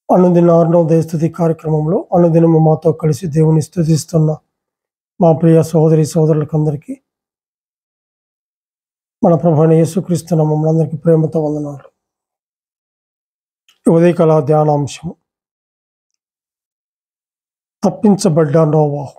అనుదిన ఆరునోదయ స్థుతి కార్యక్రమంలో అనుదినము మాతో కలిసి దేవుని స్థుతిస్తున్న మా ప్రియ సహోదరి సోదరులకందరికీ మన ప్రభుని యేసుక్రీస్తు మమ్మల్ని అందరికీ ప్రేమతో వందనాలు ఈ ఉదయకాల ధ్యానాంశము తప్పించబడ్డ నోవాహు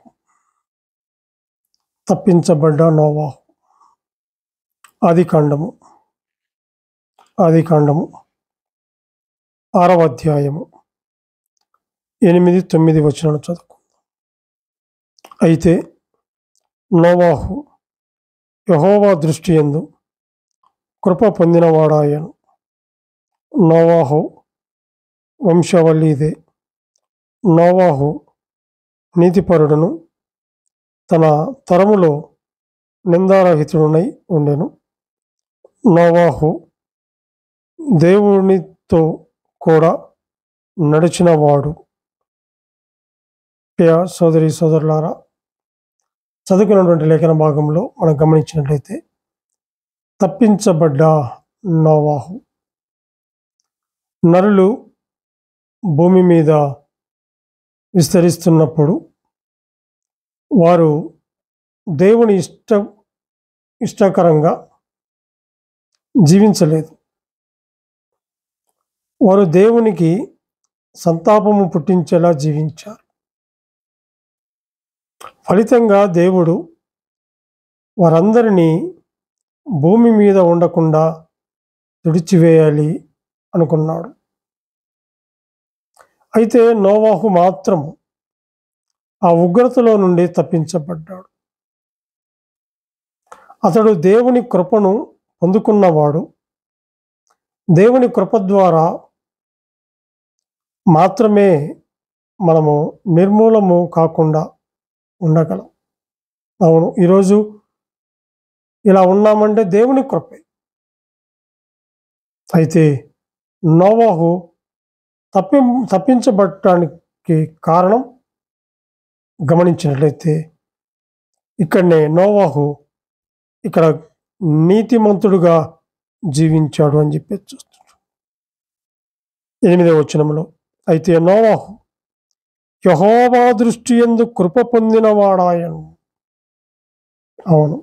తప్పించబడ్డ నోవాహు ఆది కాండము ఆది కాండము ఆరవ అధ్యాయము ఎనిమిది తొమ్మిది వచనాలు చదువుకుందాం అయితే నోవాహు యహోవా దృష్టి ఎందు కృప పొందినవాడాయను నోవాహు వంశావళి ఇదే నోవాహు నీతిపరుడును తన తరములో నిందారహితుడునై ఉండెను నోవాహు దేవునితో కూడా నడిచినవాడు ప్రియ సోదరి సోదరులారా చదువుకున్నటువంటి లేఖన భాగంలో మనం గమనించినట్లయితే తప్పించబడ్డ నోవాహు నరులు భూమి మీద విస్తరిస్తున్నప్పుడు వారు దేవుని ఇష్ట ఇష్టకరంగా జీవించలేదు వారు దేవునికి సంతాపము పుట్టించేలా జీవించారు ఫలితంగా దేవుడు వారందరినీ భూమి మీద ఉండకుండా తుడిచివేయాలి అనుకున్నాడు అయితే నోవాహు మాత్రం ఆ ఉగ్రతలో నుండి తప్పించబడ్డాడు అతడు దేవుని కృపను పొందుకున్నవాడు దేవుని కృప ద్వారా మాత్రమే మనము నిర్మూలము కాకుండా ఉండగలం అవును ఈరోజు ఇలా ఉన్నామంటే దేవుని కృపే అయితే నోవాహు తప్పి తప్పించబడటానికి కారణం గమనించినట్లయితే ఇక్కడనే నోవాహు ఇక్కడ నీతిమంతుడుగా జీవించాడు అని చెప్పి చూస్తున్నాడు ఎనిమిదవ వచనంలో అయితే నోవాహు యహోవా దృష్టి ఎందు కృప పొందినవాడాయను అవును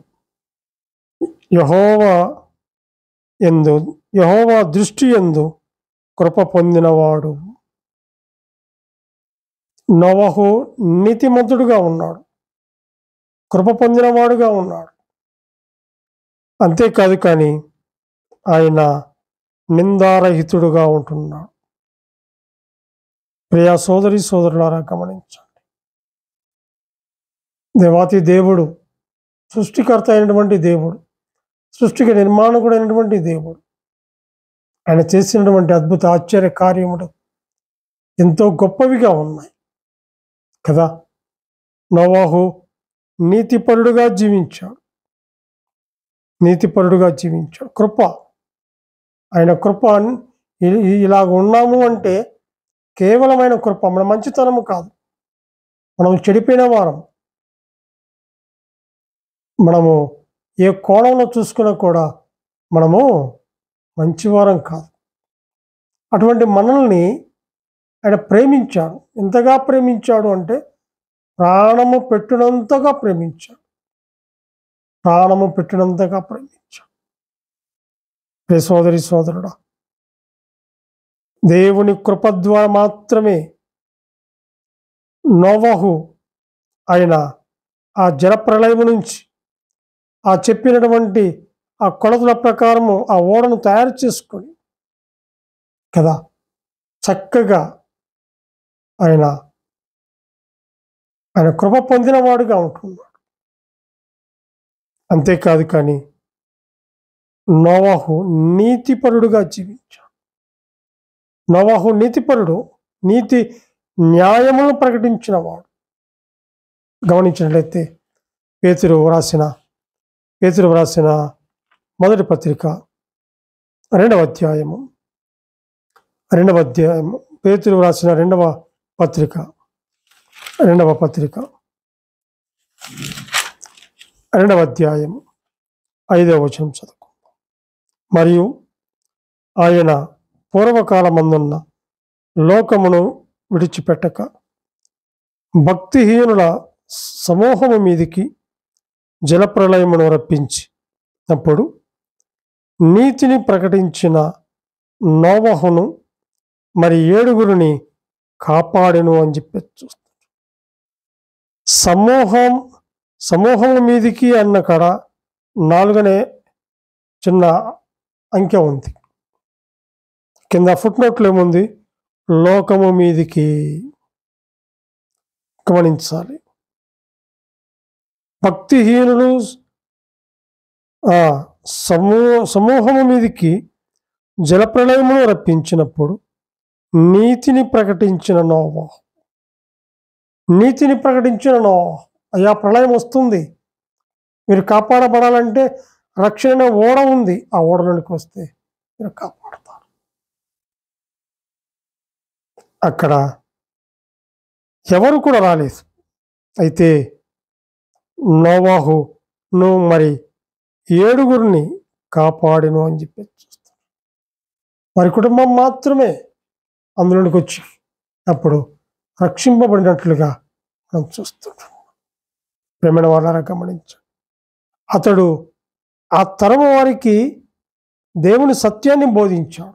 యహోవా ఎందు యహోవా దృష్టి ఎందు కృప పొందినవాడు నోవహు నీతిమంతుడుగా ఉన్నాడు కృప పొందినవాడుగా ఉన్నాడు అంతేకాదు కానీ ఆయన నిందారహితుడుగా ఉంటున్నాడు ప్రియా సోదరి సోదరులారా గమనించండి దేవాతి దేవుడు సృష్టికర్త అయినటువంటి దేవుడు సృష్టికి నిర్మాణకుడైనటువంటి దేవుడు ఆయన చేసినటువంటి అద్భుత ఆశ్చర్య కార్యములు ఎంతో గొప్పవిగా ఉన్నాయి కదా నోవాహు నీతిపరుడుగా జీవించాడు నీతిపరుడుగా జీవించాడు కృప ఆయన కృప ఇ- ఇలాగ ఉన్నాము అంటే కేవలమైన కృప మన మంచితనము కాదు మనం చెడిపోయిన వారం మనము ఏ కోణంలో చూసుకున్నా కూడా మనము మంచివారం కాదు అటువంటి మనల్ని ఆయన ప్రేమించాడు ఎంతగా ప్రేమించాడు అంటే ప్రాణము పెట్టినంతగా ప్రేమించాడు ప్రాణము పెట్టినంతగా ప్రేమించాడు ప్రే సోదరి సోదరుడా దేవుని కృప ద్వారా మాత్రమే నోవహు ఆయన ఆ జలప్రలయం నుంచి ఆ చెప్పినటువంటి ఆ కొలతల ప్రకారము ఆ ఓడను తయారు చేసుకొని కదా చక్కగా ఆయన ఆయన కృప పొందినవాడుగా ఉంటున్నాడు అంతేకాదు కానీ నోవాహు నీతిపరుడుగా జీవించాడు నోవాహు నీతిపరుడు నీతి న్యాయములను ప్రకటించిన వాడు గమనించినట్లయితే పేతురు వ్రాసిన పేతురు వ్రాసిన మొదటి పత్రిక రెండవ అధ్యాయము రెండవ అధ్యాయము పేతురు వ్రాసిన రెండవ పత్రిక రెండవ పత్రిక రెండవ అధ్యాయము ఐదవ వచనం చదువుకుందాం మరియు ఆయన పూర్వకాలమందున్న లోకమును విడిచిపెట్టక భక్తిహీనుల సమూహము మీదికి జలప్రలయమును రప్పించి అప్పుడు నీతిని ప్రకటించిన నోవహును మరి ఏడుగురిని కాపాడెను అని చెప్పి చూస్తాం సమూహం సమూహం మీదికి అన్న కాడ నాలుగనే చిన్న అంకె ఉంది కింద ఫుట్ నోట్లో ఏముంది లోకము మీదికి గమనించాలి భక్తిహీనులు ఆ సమూహ సమూహము మీదికి జలప్రలయమును రప్పించినప్పుడు నీతిని ప్రకటించిన నోవా నీతిని ప్రకటించిన నోవా అయ్యా ప్రళయం వస్తుంది మీరు కాపాడబడాలంటే రక్షణ అనే ఓడ ఉంది ఆ ఓడలోనికి వస్తే మీరు కాపాడతారు అక్కడ ఎవరు కూడా రాలేదు అయితే నోవాహు నువ్వు మరి ఏడుగురిని కాపాడిను అని చెప్పి చూస్తాం వారి కుటుంబం మాత్రమే అందులోనికి వచ్చి అప్పుడు రక్షింపబడినట్లుగా మనం చూస్తున్నాం ప్రేమైన వాళ్ళారా గమనించండి అతడు ఆ తరం వారికి దేవుని సత్యాన్ని బోధించాడు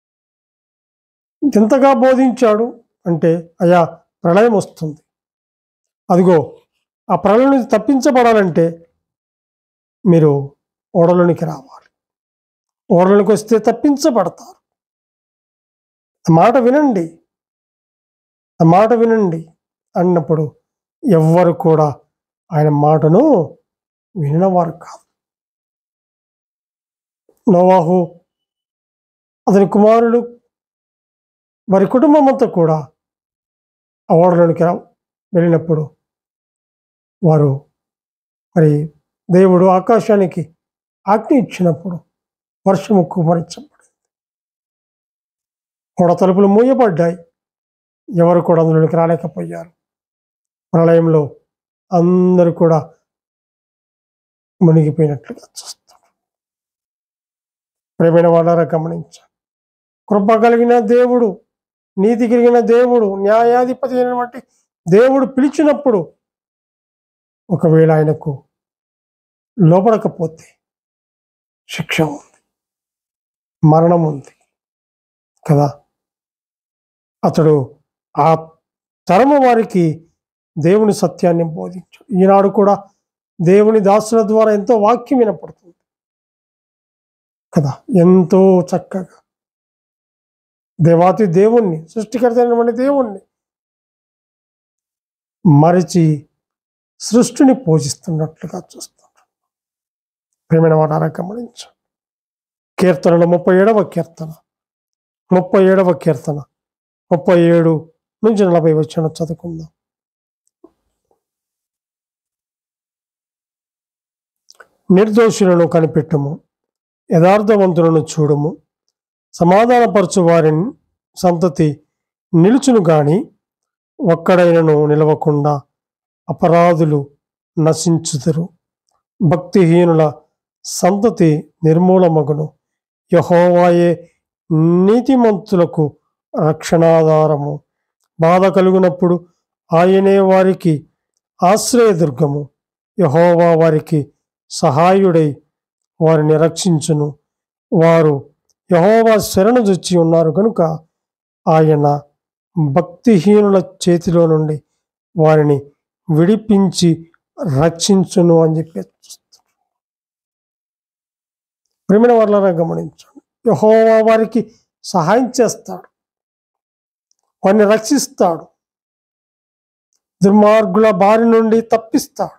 ఎంతగా బోధించాడు అంటే అయా ప్రళయం వస్తుంది అదిగో ఆ ప్రళయం నుంచి తప్పించబడాలంటే మీరు ఓడలోనికి రావాలి ఓడలోనికి వస్తే తప్పించబడతారు ఆ మాట వినండి ఆ మాట వినండి అన్నప్పుడు ఎవ్వరు కూడా ఆయన మాటను వినవారు కాదు నోవాహు అతని కుమారుడు వారి కుటుంబం అంతా కూడా ఆ ఓడలోనికి రా- వెళ్ళినప్పుడు వారు మరి దేవుడు ఆకాశానికి ఆజ్ఞ ఇచ్చినప్పుడు వర్షము కుమరించబడింది ఓడ తలుపులు మూయబడ్డాయి ఎవరు కూడా అందులోనికి రాలేకపోయారు ప్రళయంలో అందరూ కూడా మునిగిపోయినట్లుగా చూస్తారు ప్రేమైన వాళ్ళారా గమనించాలి కృప కలిగిన దేవుడు నీతి కలిగిన దేవుడు న్యాయాధిపతి అయినటువంటి దేవుడు పిలిచినప్పుడు ఒకవేళ ఆయనకు లోపడకపోతే శిక్ష ఉంది మరణం ఉంది కదా అతడు ఆ తరము వారికి దేవుని సత్యాన్ని బోధించాడు ఈనాడు కూడా దేవుని దాసుల ద్వారా ఎంతో వాక్యం వినపడుతుంది కదా ఎంతో చక్కగా దేవాతి దేవుణ్ణి సృష్టికర్త అయినటువంటి దేవుణ్ణి మరిచి సృష్టిని పూజిస్తున్నట్లుగా చూస్తాం ప్రేమైన వాటారా గమనించు కీర్తనలు ముప్పై ఏడవ కీర్తన ముప్పై ఏడవ కీర్తన ముప్పై ఏడు నుంచి నలభై వచ్చిన చదువుకుందాం నిర్దోషులను కనిపెట్టుము యథార్థవంతులను చూడుము సమాధానపరచు వారిని సంతతి నిలుచును గాని ఒక్కడైనను నిలవకుండా అపరాధులు నశించుదురు భక్తిహీనుల సంతతి నిర్మూలమగును యహోవాయే నీతిమంతులకు రక్షణాధారము బాధ కలుగునప్పుడు ఆయనే వారికి ఆశ్రయదుర్గము యహోవా వారికి సహాయుడై వారిని రక్షించును వారు యహోవా శరణు జొచ్చి ఉన్నారు కనుక ఆయన భక్తిహీనుల చేతిలో నుండి వారిని విడిపించి రక్షించును అని చెప్పి ప్రేమిన వాళ్ళని గమనించండి యహోవా వారికి సహాయం చేస్తాడు వారిని రక్షిస్తాడు దుర్మార్గుల బారి నుండి తప్పిస్తాడు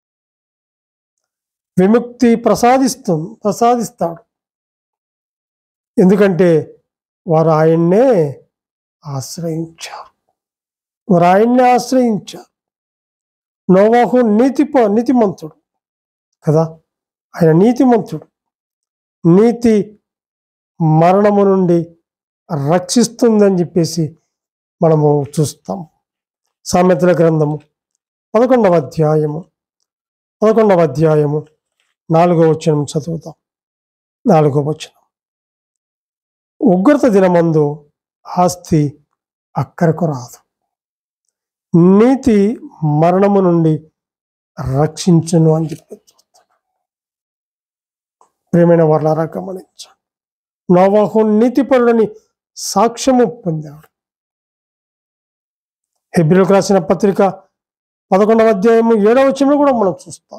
విముక్తి ప్రసాదిస్తు ప్రసాదిస్తాడు ఎందుకంటే వారు ఆయన్నే ఆశ్రయించారు వారు ఆయన్నే ఆశ్రయించారు నోవాహు నీతి నీతిమంతుడు కదా ఆయన నీతిమంతుడు నీతి మరణము నుండి రక్షిస్తుందని చెప్పేసి మనము చూస్తాం సామెతల గ్రంథము పదకొండవ అధ్యాయము పదకొండవ అధ్యాయము నాలుగో వచనం చదువుతాం నాలుగో వచనం ఉగ్రత దినమందు ఆస్తి అక్కరకు రాదు నీతి మరణము నుండి రక్షించును అని చెప్పి చూస్తున్నాడు ప్రేమైన వర్లారా గమనించండి నోవాహు నీతిపరుడని సాక్ష్యము పొందాడు హెబ్రిలకు రాసిన పత్రిక పదకొండవ అధ్యాయము ఏడవ వచనంలో కూడా మనం చూస్తాం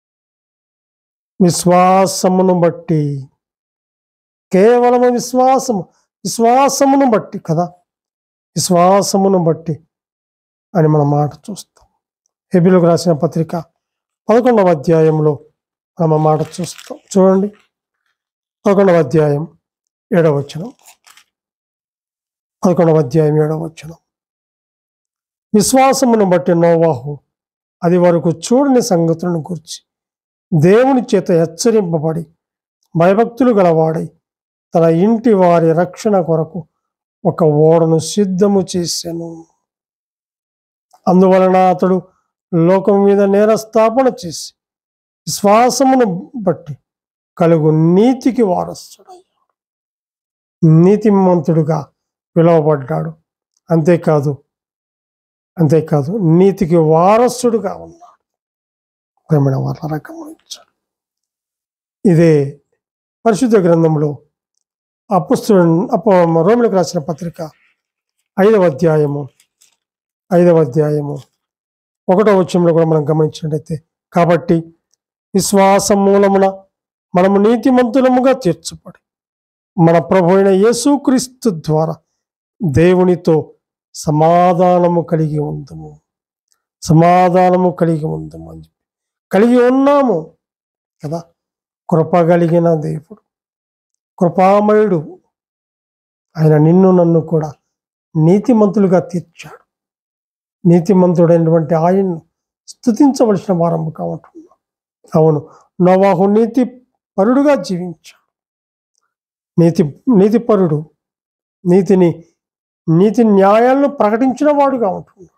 విశ్వాసమును బట్టి కేవలము విశ్వాసము విశ్వాసమును బట్టి కదా విశ్వాసమును బట్టి అని మనం మాట చూస్తాం హెబిలకు రాసిన పత్రిక పదకొండవ అధ్యాయంలో మనం ఆ మాట చూస్తాం చూడండి పదకొండవ అధ్యాయం ఏడవ వచనం పదకొండవ అధ్యాయం ఏడవ వచనం విశ్వాసమును బట్టి నోవాహు అది వరకు చూడని సంగతులను గురించి దేవుని చేత హెచ్చరింపబడి భయభక్తులు గలవాడై తన ఇంటి వారి రక్షణ కొరకు ఒక ఓడను సిద్ధము చేశాను అందువలన అతడు లోకం మీద నేరస్థాపన చేసి విశ్వాసమును బట్టి కలుగు నీతికి వారసుడయ్యాడు నీతిమంతుడుగా పిలువబడ్డాడు అంతేకాదు అంతేకాదు నీతికి వారసుడుగా ఉన్నాడు ప్రేమైన వాళ్ళ గమనించాడు ఇదే పరిశుద్ధ గ్రంథంలో అపుస్తు అప రోమిలకు రాసిన పత్రిక ఐదవ అధ్యాయము ఐదవ అధ్యాయము ఒకటో వచ్చంలో కూడా మనం గమనించినట్టయితే కాబట్టి విశ్వాసం మూలమున మనము నీతిమంతులముగా తీర్చబడి మన ప్రభు అయిన యేసుక్రీస్తు ద్వారా దేవునితో సమాధానము కలిగి ఉందము సమాధానము కలిగి ఉందము అని చెప్పి కలిగి ఉన్నాము కదా కృప కలిగిన దేవుడు కృపామయుడు ఆయన నిన్ను నన్ను కూడా నీతిమంతులుగా తీర్చాడు నీతిమంతుడైనటువంటి ఆయన్ను స్థుతించవలసిన వారముగా ఉంటున్నాం అవును నవాహు నీతి పరుడుగా జీవించాడు నీతి నీతిపరుడు నీతిని నీతి న్యాయాలను ప్రకటించిన వాడుగా ఉంటున్నాడు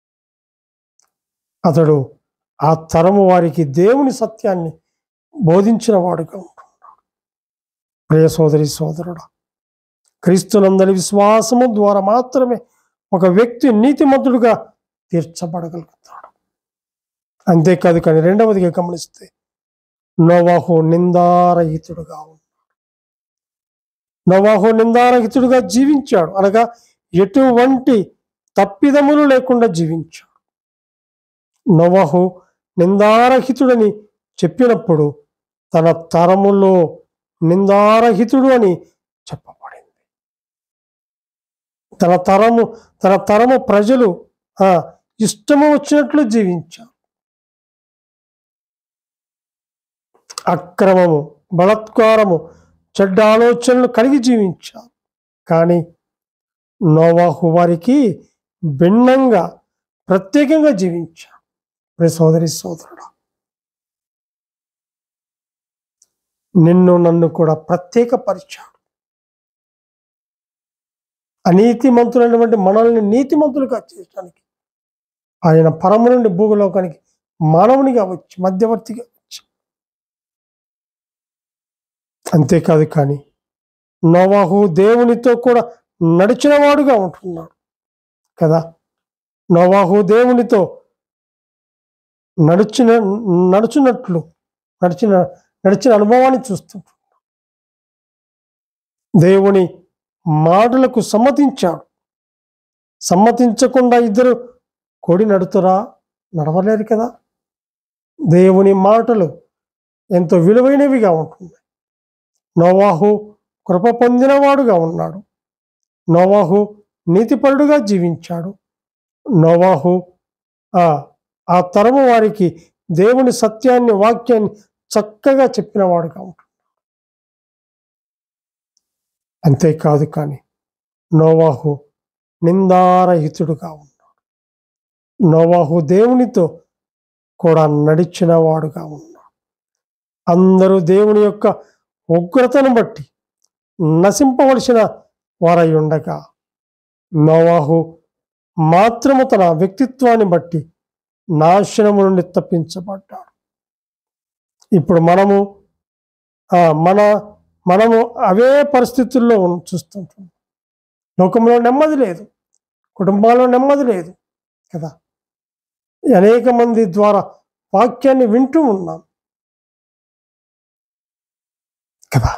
అతడు ఆ తరము వారికి దేవుని సత్యాన్ని బోధించిన వాడుగా ఉంటున్నాడు ప్రియ సోదరి సోదరుడా క్రీస్తునందరి విశ్వాసము ద్వారా మాత్రమే ఒక వ్యక్తి నీతిమంతుడుగా తీర్చబడగలుగుతాడు అంతేకాదు కానీ రెండవదిగా గమనిస్తే నోవాహు నిందారహితుడుగా ఉన్నాడు నోవాహు నిందారహితుడుగా జీవించాడు అనగా ఎటువంటి తప్పిదములు లేకుండా జీవించాడు నోవాహు నిందారహితుడని చెప్పినప్పుడు తన తరములో నిందారహితుడు అని చెప్పబడింది తన తరము తన తరము ప్రజలు ఆ ఇష్టము వచ్చినట్లు జీవించారు అక్రమము బలత్కారము చెడ్డ ఆలోచనలు కలిగి జీవించారు కానీ నోవాహు వారికి భిన్నంగా ప్రత్యేకంగా జీవించారు ప్రియ సోదరి సోదరుడు నిన్ను నన్ను కూడా ప్రత్యేకపరిచాడు అనీతిమంతులైనటువంటి మనల్ని నీతిమంతులుగా చేయడానికి ఆయన పరము నుండి భూగలోకానికి మానవునిగా వచ్చి మధ్యవర్తిగా వచ్చి అంతేకాదు కానీ నోవాహు దేవునితో కూడా నడిచిన వాడుగా ఉంటున్నాడు కదా నోవాహు దేవునితో నడిచిన నడుచున్నట్లు నడిచిన నడిచిన అనుభవాన్ని చూస్తుంటాడు దేవుని మాటలకు సమ్మతించాడు సమ్మతించకుండా ఇద్దరు కొడి నడుతురా నడవలేరు కదా దేవుని మాటలు ఎంతో విలువైనవిగా ఉంటుంది నోవాహు కృప పొందినవాడుగా ఉన్నాడు నోవాహు నీతిపరుడుగా జీవించాడు నోవాహు ఆ ఆ తరము వారికి దేవుని సత్యాన్ని వాక్యాన్ని చక్కగా చెప్పినవాడుగా ఉంటాడు అంతేకాదు కానీ నోవాహు నిందారహితుడుగా ఉన్నాడు నోవాహు దేవునితో కూడా నడిచిన వాడుగా ఉన్నాడు అందరూ దేవుని యొక్క ఉగ్రతను బట్టి నశింపవలసిన వారై ఉండగా నోవాహు మాత్రము తన వ్యక్తిత్వాన్ని బట్టి నాశనము నుండి తప్పించబడ్డాడు ఇప్పుడు మనము ఆ, మన మనము అవే పరిస్థితుల్లో ఉన్- చూస్తుంటాం లోకంలో నెమ్మది లేదు కుటుంబాల్లో నెమ్మది లేదు కదా అనేక మంది ద్వారా వాక్యాన్ని వింటూ ఉన్నాం కదా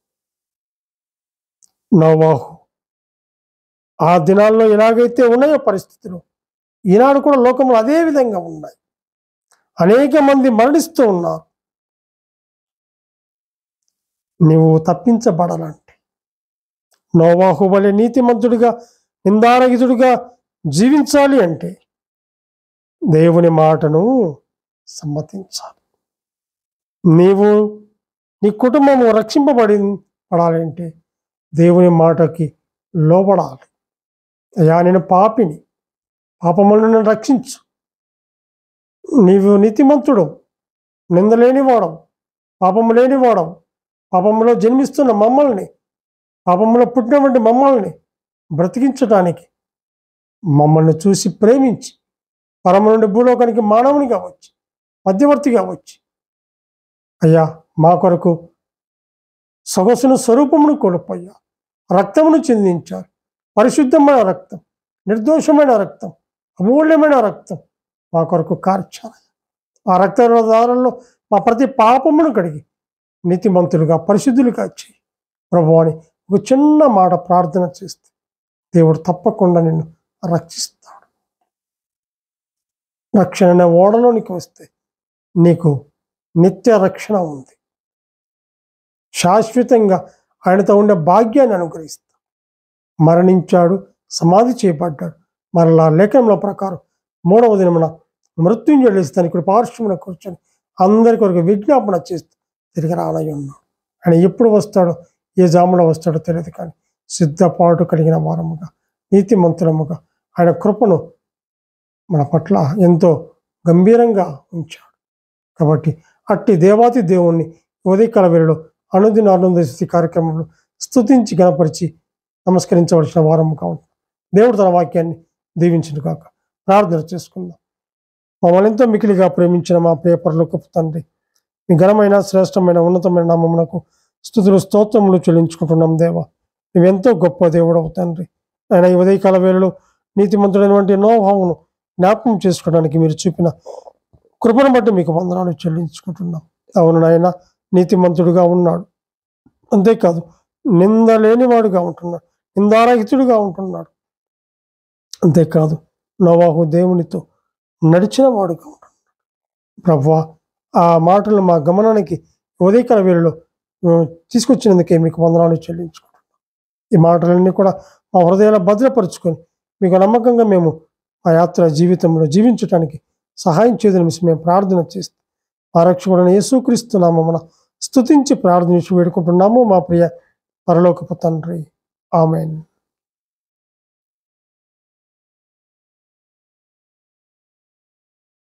నోవాహు ఆ దినాల్లో ఎలాగైతే ఉన్నాయో పరిస్థితులు ఈనాడు కూడా లోకంలో అదే విధంగా ఉన్నాయి అనేక మంది మరణిస్తూ ఉన్నారు నీవు తప్పించబడాలంటే నోవాహు వలె నీతిమంతుడిగా నిందారహితుడిగా జీవించాలి అంటే దేవుని మాటను సమ్మతించాలి నీవు నీ కుటుంబము రక్షింపబడి పడాలంటే దేవుని మాటకి లోబడాలి అయ్యా నేను పాపిని పాపములను నన్ను రక్షించు నీవు నీతిమంతుడు నిందలేనివాడవు పాపము లేనివాడవు పాపములో జన్మిస్తున్న మమ్మల్ని పాపములో పుట్టినటువంటి మమ్మల్ని బ్రతికించడానికి మమ్మల్ని చూసి ప్రేమించి పరమ నుండి భూలోకానికి మానవునిగా వచ్చి మధ్యవర్తిగా వచ్చి అయ్యా మా కొరకు సొగసును స్వరూపమును కోల్పోయా రక్తమును చెందించారు పరిశుద్ధమైన రక్తం నిర్దోషమైన రక్తం అమూల్యమైన రక్తం మా కొరకు కార్చారు ఆ రక్త దారంలో మా ప్రతి పాపమును కడిగి నీతిమంతులుగా పరిశుద్ధులుగా చేయి ప్రభు అని ఒక చిన్న మాట ప్రార్థన చేస్తే దేవుడు తప్పకుండా నిన్ను రక్షిస్తాడు రక్షణ అనే ఓడలోనికి వస్తే నీకు నిత్య రక్షణ ఉంది శాశ్వతంగా ఆయనతో ఉండే భాగ్యాన్ని అనుగ్రహిస్తాడు మరణించాడు సమాధి చేయబడ్డాడు మరలా లేఖనంలో ప్రకారం మూడవ దినమున మృత్యుంజయుడు లేచి తన ఇప్పుడు పార్శ్వమున కూర్చొని అందరి కొరకు విజ్ఞాపన చేస్తూ తిరిగి రానై ఉన్నాడు ఆయన ఎప్పుడు వస్తాడో ఏ జాములో వస్తాడో తెలియదు కానీ సిద్ధపాటు కలిగిన వారముగా నీతిమంతులముగా ఆయన కృపను మన పట్ల ఎంతో గంభీరంగా ఉంచాడు కాబట్టి అట్టి దేవాతి దేవుణ్ణి ఉదయకాల వేళలో అనుదిన ఆనంద స్థితి కార్యక్రమంలో స్తుతించి గణపరిచి నమస్కరించవలసిన వారముగా ఉంటుంది దేవుడు తన వాక్యాన్ని దీవించిన కాక ప్రార్థన చేసుకుందాం మమ్మల్ని ఎంతో మికిలిగా ప్రేమించిన మా ప్రియ పరలోకపు తండ్రి మీ ఘనమైన శ్రేష్టమైన ఉన్నతమైన నామమునకు స్థుతులు స్తోత్రములు చెల్లించుకుంటున్నాం దేవా నువ్వెంతో గొప్ప దేవుడవు తండ్రి ఆయన ఈ ఉదయకాల వేళలో నీతిమంతుడైనటువంటి నోభావమును జ్ఞాపకం చేసుకోవడానికి మీరు చూపిన కృపను బట్టి మీకు వందనాలు చెల్లించుకుంటున్నాం అవును నాయన నీతిమంతుడుగా ఉన్నాడు అంతేకాదు నింద లేనివాడుగా ఉంటున్నాడు నిందారహితుడుగా ఉంటున్నాడు అంతేకాదు నవాహు దేవునితో నడిచిన వాడుగా ఉంటున్నాడు ప్రభా ఆ మాటలు మా గమనానికి ఉదయకాల వేళలో మేము తీసుకొచ్చినందుకే మీకు వందనాలు చెల్లించుకుంటున్నాం ఈ మాటలన్నీ కూడా మా హృదయాల భద్రపరుచుకొని మీకు నమ్మకంగా మేము ఆ యాత్ర జీవితంలో జీవించడానికి సహాయం చేయదని మేము ప్రార్థన చేస్తాం మా రక్షకుడైన యేసుక్రీస్తు నామమున స్తుతించి ప్రార్థించి వేడుకుంటున్నాము మా ప్రియ పరలోకపు తండ్రి ఆమెన్